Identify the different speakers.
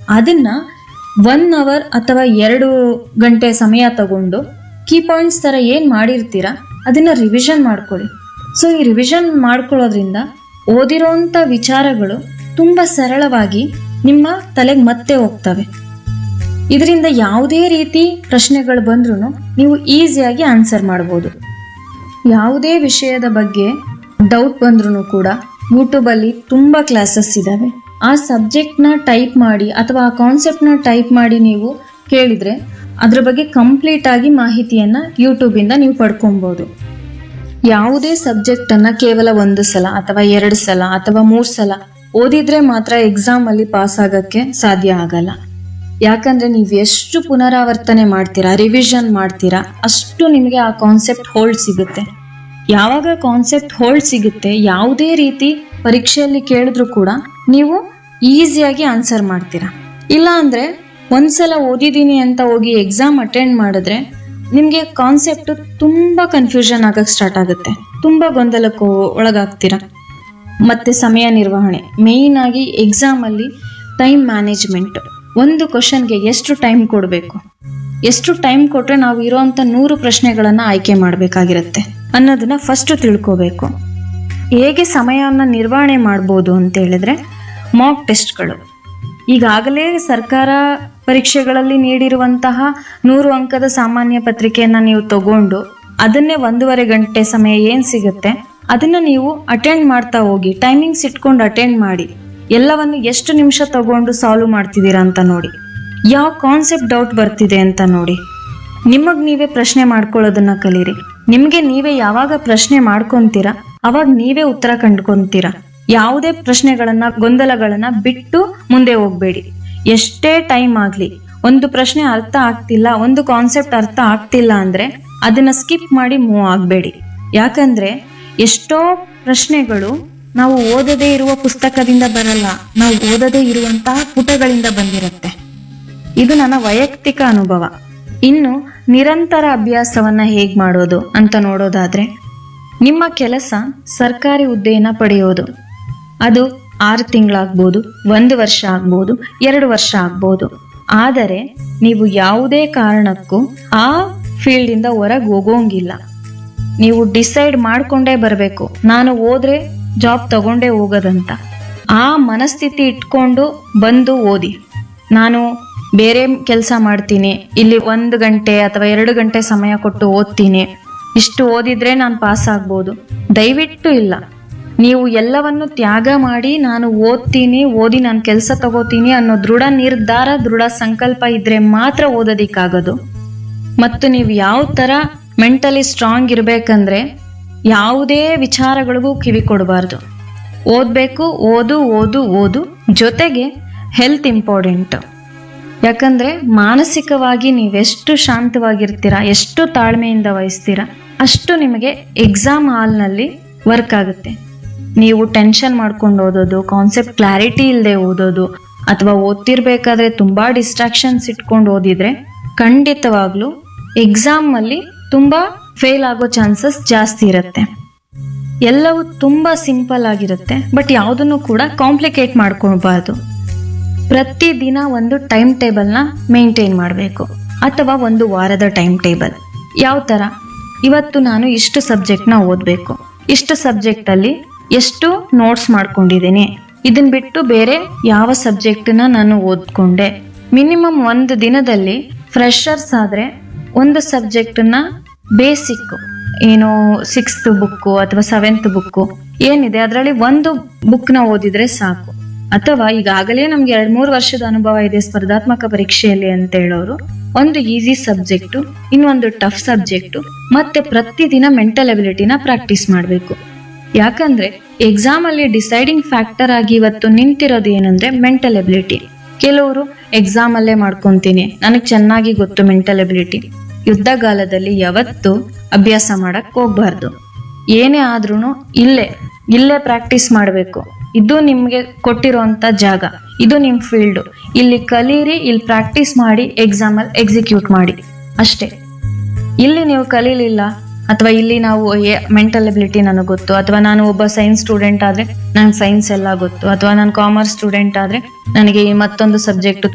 Speaker 1: ಅದನ್ನ one hour ಅಥವಾ ಎರಡು ಗಂಟೆ ಸಮಯ ತಗೊಂಡು ಕೀ ಪಾಯಿಂಟ್ಸ್ ಥರ ಏನು ಮಾಡಿರ್ತೀರಾ ಅದನ್ನ ರಿವಿಷನ್ ಮಾಡ್ಕೊಳ್ಳಿ ಸೊ ಈ ರಿವಿಷನ್ ಮಾಡ್ಕೊಳ್ಳೋದ್ರಿಂದ ಓದಿರೋಂಥ ವಿಚಾರಗಳು ತುಂಬ ಸರಳವಾಗಿ ನಿಮ್ಮ ತಲೆಗೆ ಮತ್ತೆ ಹೋಗ್ತವೆ ಇದರಿಂದ ಯಾವುದೇ ರೀತಿ ಪ್ರಶ್ನೆಗಳು ಬಂದ್ರೂ ನೀವು ಈಸಿಯಾಗಿ ಆನ್ಸರ್ ಮಾಡ್ಬೋದು ಯಾವುದೇ ವಿಷಯದ ಬಗ್ಗೆ ಡೌಟ್ ಬಂದ್ರೂ ಕೂಡ ಯೂಟ್ಯೂಬಲ್ಲಿ ತುಂಬ ಕ್ಲಾಸಸ್ ಇದ್ದಾವೆ ಆ ಸಬ್ಜೆಕ್ಟ್ನ ಟೈಪ್ ಮಾಡಿ ಅಥವಾ ಆ ಕಾನ್ಸೆಪ್ಟ್ನ ಟೈಪ್ ಮಾಡಿ ನೀವು ಕೇಳಿದರೆ ಅದ್ರ ಬಗ್ಗೆ ಕಂಪ್ಲೀಟ್ ಆಗಿ ಮಾಹಿತಿಯನ್ನು ಯೂಟ್ಯೂಬಿಂದ ನೀವು ಪಡ್ಕೊಬೋದು ಯಾವುದೇ ಸಬ್ಜೆಕ್ಟನ್ನು ಕೇವಲ ಒಂದು ಸಲ ಅಥವಾ ಎರಡು ಸಲ ಅಥವಾ ಮೂರು ಸಲ ಓದಿದ್ರೆ ಮಾತ್ರ ಎಕ್ಸಾಮಲ್ಲಿ ಪಾಸ್ ಆಗೋಕ್ಕೆ ಸಾಧ್ಯ ಆಗಲ್ಲ ಯಾಕಂದ್ರೆ ನೀವು ಎಷ್ಟು ಪುನರಾವರ್ತನೆ ಮಾಡ್ತೀರಾ ರಿವಿಷನ್ ಮಾಡ್ತೀರಾ ಅಷ್ಟು ನಿಮಗೆ ಆ ಕಾನ್ಸೆಪ್ಟ್ ಹೋಲ್ಡ್ ಸಿಗುತ್ತೆ ಯಾವಾಗ ಕಾನ್ಸೆಪ್ಟ್ ಹೋಲ್ಡ್ ಸಿಗುತ್ತೆ ಯಾವುದೇ ರೀತಿ ಪರೀಕ್ಷೆಯಲ್ಲಿ ಕೇಳಿದ್ರು ಕೂಡ ನೀವು ಈಸಿಯಾಗಿ ಆನ್ಸರ್ ಮಾಡ್ತೀರಾ ಇಲ್ಲ ಅಂದ್ರೆ ಒಂದ್ಸಲ ಓದಿದ್ದೀನಿ ಅಂತ ಹೋಗಿ ಎಕ್ಸಾಮ್ ಅಟೆಂಡ್ ಮಾಡಿದ್ರೆ ನಿಮಗೆ ಕಾನ್ಸೆಪ್ಟ್ ತುಂಬಾ ಕನ್ಫ್ಯೂಷನ್ ಆಗಕ್ಕೆ ಸ್ಟಾರ್ಟ್ ಆಗುತ್ತೆ ತುಂಬಾ ಗೊಂದಲಕ್ಕೆ ಒಳಗಾಗ್ತೀರಾ ಮತ್ತೆ ಸಮಯ ನಿರ್ವಹಣೆ ಮೇಯ್ನ್ ಆಗಿ ಎಕ್ಸಾಮ್ ಅಲ್ಲಿ ಟೈಮ್ ಮ್ಯಾನೇಜ್ಮೆಂಟ್ ಒಂದು ಕ್ವಶನ್ಗೆ ಎಷ್ಟು ಟೈಮ್ ಕೊಡಬೇಕು ಎಷ್ಟು ಟೈಮ್ ಕೊಟ್ರೆ ನಾವು ಇರೋಂಥ ನೂರು ಪ್ರಶ್ನೆಗಳನ್ನು ಆಯ್ಕೆ ಮಾಡಬೇಕಾಗಿರುತ್ತೆ ಅನ್ನೋದನ್ನ ಫಸ್ಟ್ ತಿಳ್ಕೋಬೇಕು ಹೇಗೆ ಸಮಯವನ್ನು ನಿರ್ವಹಣೆ ಮಾಡ್ಬೋದು ಅಂತ ಹೇಳಿದ್ರೆ ಮಾಕ್ ಟೆಸ್ಟ್ಗಳು ಈಗಾಗಲೇ ಸರ್ಕಾರ ಪರೀಕ್ಷೆಗಳಲ್ಲಿ ನೀಡಿರುವಂತಹ ನೂರು ಅಂಕದ ಸಾಮಾನ್ಯ ಪತ್ರಿಕೆಯನ್ನು ನೀವು ತಗೊಂಡು ಅದನ್ನೇ ಒಂದೂವರೆ ಗಂಟೆ ಸಮಯ ಏನು ಸಿಗುತ್ತೆ ಅದನ್ನ ನೀವು ಅಟೆಂಡ್ ಮಾಡ್ತಾ ಹೋಗಿ ಟೈಮಿಂಗ್ಸ್ ಇಟ್ಕೊಂಡು ಅಟೆಂಡ್ ಮಾಡಿ ಎಲ್ಲವನ್ನು ಎಷ್ಟು ನಿಮಿಷ ತಗೊಂಡು ಸಾಲ್ವ್ ಮಾಡ್ತಿದ್ದೀರಾ ಅಂತ ನೋಡಿ ಯಾವ ಕಾನ್ಸೆಪ್ಟ್ ಡೌಟ್ ಬರ್ತಿದೆ ಅಂತ ನೋಡಿ ನಿಮಗ್ ನೀವೇ ಪ್ರಶ್ನೆ ಮಾಡ್ಕೊಳ್ಳೋದನ್ನ ಕಲೀರಿ ನಿಮ್ಗೆ ನೀವೇ ಯಾವಾಗ ಪ್ರಶ್ನೆ ಮಾಡ್ಕೊಂತೀರಾ ಅವಾಗ ನೀವೇ ಉತ್ತರ ಕಂಡ್ಕೊಂತೀರಾ ಯಾವುದೇ ಪ್ರಶ್ನೆಗಳನ್ನ ಗೊಂದಲಗಳನ್ನ ಬಿಟ್ಟು ಮುಂದೆ ಹೋಗ್ಬೇಡಿ ಎಷ್ಟೇ ಟೈಮ್ ಆಗ್ಲಿ ಒಂದು ಪ್ರಶ್ನೆ ಅರ್ಥ ಆಗ್ತಿಲ್ಲ ಒಂದು ಕಾನ್ಸೆಪ್ಟ್ ಅರ್ಥ ಆಗ್ತಿಲ್ಲ ಅಂದ್ರೆ ಅದನ್ನ ಸ್ಕಿಪ್ ಮಾಡಿ ಮೂವ್ ಆಗ್ಬೇಡಿ ಯಾಕಂದ್ರೆ ಎಷ್ಟೋ ಪ್ರಶ್ನೆಗಳು ನಾವು ಓದದೇ ಇರುವ ಪುಸ್ತಕದಿಂದ ಬರಲ್ಲ ನಾವು ಓದದೇ ಇರುವಂತಹ ಪುಟಗಳಿಂದ ಬಂದಿರುತ್ತೆ ಇದು ನನ್ನ ವೈಯಕ್ತಿಕ ಅನುಭವ ಇನ್ನು ನಿರಂತರ ಅಭ್ಯಾಸವನ್ನ ಹೇಗ್ ಮಾಡೋದು ಅಂತ ನೋಡೋದಾದ್ರೆ ನಿಮ್ಮ ಕೆಲಸ ಸರ್ಕಾರಿ ಹುದ್ದೆಯನ್ನ ಪಡೆಯೋದು ಅದು ಆರು ತಿಂಗಳಾಗ್ಬೋದು ಒಂದು ವರ್ಷ ಆಗ್ಬೋದು ಎರಡು ವರ್ಷ ಆಗ್ಬೋದು ಆದರೆ ನೀವು ಯಾವುದೇ ಕಾರಣಕ್ಕೂ ಆ ಫೀಲ್ಡಿಂದ ಹೊರಗೆ ಹೋಗೋಂಗಿಲ್ಲ ನೀವು ಡಿಸೈಡ್ ಮಾಡ್ಕೊಂಡೇ ಬರಬೇಕು ನಾನು ಹೋದ್ರೆ ಜಾಬ್ ತಗೊಂಡೇ ಹೋಗೋದಂತ ಆ ಮನಸ್ಥಿತಿ ಇಟ್ಕೊಂಡು ಬಂದು ಓದಿ ನಾನು ಬೇರೆ ಕೆಲಸ ಮಾಡ್ತೀನಿ ಇಲ್ಲಿ ಒಂದು ಗಂಟೆ ಅಥವಾ ಎರಡು ಗಂಟೆ ಸಮಯ ಕೊಟ್ಟು ಓದ್ತೀನಿ ಇಷ್ಟು ಓದಿದ್ರೆ ನಾನು ಪಾಸ್ ಆಗ್ಬೋದು ದಯವಿಟ್ಟು ಇಲ್ಲ ನೀವು ಎಲ್ಲವನ್ನು ತ್ಯಾಗ ಮಾಡಿ ನಾನು ಓದ್ತೀನಿ ಓದಿ ನಾನು ಕೆಲಸ ತಗೋತೀನಿ ಅನ್ನೋ ದೃಢ ನಿರ್ಧಾರ ದೃಢ ಸಂಕಲ್ಪ ಇದ್ರೆ ಮಾತ್ರ ಓದೋದಿಕ್ಕಾಗೋದು ಮತ್ತು ನೀವು ಯಾವ ಥರ ಮೆಂಟಲಿ ಸ್ಟ್ರಾಂಗ್ ಇರಬೇಕಂದ್ರೆ ಯಾವುದೇ ವಿಚಾರಗಳಿಗೂ ಕಿವಿ ಕೊಡಬಾರ್ದು ಓದಬೇಕು ಓದು ಓದು ಓದು ಜೊತೆಗೆ ಹೆಲ್ತ್ ಇಂಪಾರ್ಟೆಂಟ್ ಯಾಕಂದ್ರೆ ಮಾನಸಿಕವಾಗಿ ನೀವೆಷ್ಟು ಶಾಂತವಾಗಿರ್ತೀರಾ ಎಷ್ಟು ತಾಳ್ಮೆಯಿಂದ ವಹಿಸ್ತೀರಾ ಅಷ್ಟು ನಿಮಗೆ ಎಕ್ಸಾಮ್ ಹಾಲ್ನಲ್ಲಿ ವರ್ಕ್ ಆಗುತ್ತೆ ನೀವು ಟೆನ್ಷನ್ ಮಾಡ್ಕೊಂಡು ಓದೋದು ಕಾನ್ಸೆಪ್ಟ್ ಕ್ಲಾರಿಟಿ ಇಲ್ಲದೆ ಓದೋದು ಅಥವಾ ಓದ್ತಿರ್ಬೇಕಾದ್ರೆ ತುಂಬಾ ಡಿಸ್ಟ್ರಾಕ್ಷನ್ಸ್ ಇಟ್ಕೊಂಡು ಓದಿದ್ರೆ ಖಂಡಿತವಾಗ್ಲೂ ಎಕ್ಸಾಮ್ ಅಲ್ಲಿ ತುಂಬಾ ಫೇಲ್ ಆಗೋ ಚಾನ್ಸಸ್ ಜಾಸ್ತಿ ಇರುತ್ತೆ ಎಲ್ಲವೂ ತುಂಬಾ ಸಿಂಪಲ್ ಆಗಿರುತ್ತೆ ಬಟ್ ಯಾವುದನ್ನು ಕೂಡ ಕಾಂಪ್ಲಿಕೇಟ್ ಮಾಡ್ಕೊಳ್ಬಾರ್ದು ಪ್ರತಿದಿನ ಒಂದು ಟೈಮ್ ಟೇಬಲ್ನ ಮೇಂಟೈನ್ ಮಾಡಬೇಕು ಅಥವಾ ಒಂದು ವಾರದ ಟೈಮ್ ಟೇಬಲ್ ಯಾವ ಥರ ಇವತ್ತು ನಾನು ಇಷ್ಟು ಸಬ್ಜೆಕ್ಟ್ನ ಓದಬೇಕು ಇಷ್ಟು ಸಬ್ಜೆಕ್ಟಲ್ಲಿ ಎಷ್ಟು ನೋಟ್ಸ್ ಮಾಡ್ಕೊಂಡಿದ್ದೀನಿ ಇದನ್ನ ಬಿಟ್ಟು ಬೇರೆ ಯಾವ ಸಬ್ಜೆಕ್ಟನ್ನ ನಾನು ಓದ್ಕೊಂಡೆ ಮಿನಿಮಮ್ ಒಂದು ದಿನದಲ್ಲಿ ಫ್ರೆಷರ್ಸ್ ಆದರೆ ಒಂದು ಸಬ್ಜೆಕ್ಟನ್ನ ಬೇಸಿಕ್ ಏನು ಸಿಕ್ಸ್ತ್ ಬುಕ್ಕು ಅಥವಾ ಸೆವೆಂತ್ ಬುಕ್ಕು ಏನಿದೆ ಅದರಲ್ಲಿ ಒಂದು ಬುಕ್ನ ಓದಿದ್ರೆ ಸಾಕು ಅಥವಾ ಈಗಾಗಲೇ ನಮ್ಗೆ ಎರಡ್ ಮೂರು ವರ್ಷದ ಅನುಭವ ಇದೆ ಸ್ಪರ್ಧಾತ್ಮಕ ಪರೀಕ್ಷೆಯಲ್ಲಿ ಅಂತ ಹೇಳೋರು ಒಂದು ಈಸಿ ಸಬ್ಜೆಕ್ಟು ಇನ್ನೊಂದು ಟಫ್ ಸಬ್ಜೆಕ್ಟು ಮತ್ತೆ ಪ್ರತಿದಿನ ಮೆಂಟಲ್ ಅಬಿಲಿಟಿನ ಪ್ರಾಕ್ಟೀಸ್ ಮಾಡಬೇಕು ಯಾಕಂದ್ರೆ ಎಕ್ಸಾಮ್ ಅಲ್ಲಿ ಡಿಸೈಡಿಂಗ್ ಫ್ಯಾಕ್ಟರ್ ಆಗಿ ಇವತ್ತು ನಿಂತಿರೋದು ಏನಂದ್ರೆ ಮೆಂಟಲ್ ಎಬಿಲಿಟಿ ಕೆಲವರು ಎಕ್ಸಾಮ್ ಅಲ್ಲೇ ಮಾಡ್ಕೊಂತೀನಿ ನನಗೆ ಚೆನ್ನಾಗಿ ಗೊತ್ತು ಮೆಂಟಲ್ ಎಬಿಲಿಟಿ ಯುದ್ಧಗಾಲದಲ್ಲಿ ಯಾವತ್ತು ಅಭ್ಯಾಸ ಮಾಡಕ್ ಹೋಗ್ಬಾರ್ದು ಏನೇ ಆದ್ರೂ ಇಲ್ಲೇ ಇಲ್ಲೇ ಪ್ರಾಕ್ಟೀಸ್ ಮಾಡಬೇಕು ಇದು ನಿಮ್ಗೆ ಕೊಟ್ಟಿರೋಂಥ ಜಾಗ ಇದು ನಿಮ್ ಫೀಲ್ಡ್ ಇಲ್ಲಿ ಕಲೀರಿ ಇಲ್ಲಿ ಪ್ರಾಕ್ಟೀಸ್ ಮಾಡಿ ಎಕ್ಸಾಮ್ ಅಲ್ಲಿ ಎಕ್ಸಿಕ್ಯೂಟ್ ಮಾಡಿ ಅಷ್ಟೇ ಇಲ್ಲಿ ನೀವು ಕಲೀಲಿಲ್ಲ ಅಥವಾ ಇಲ್ಲಿ ನಾವು ಮೆಂಟಲ್ ಎಬಿಲಿಟಿ ನನಗೆ ಗೊತ್ತು ಅಥವಾ ನಾನು ಒಬ್ಬ ಸೈನ್ಸ್ ಸ್ಟೂಡೆಂಟ್ ಆದ್ರೆ ನಂಗೆ ಸೈನ್ಸ್ ಎಲ್ಲ ಗೊತ್ತು ಅಥವಾ ನಾನು ಕಾಮರ್ಸ್ ಸ್ಟೂಡೆಂಟ್ ಆದ್ರೆ ನನಗೆ ಈ ಮತ್ತೊಂದು ಸಬ್ಜೆಕ್ಟ್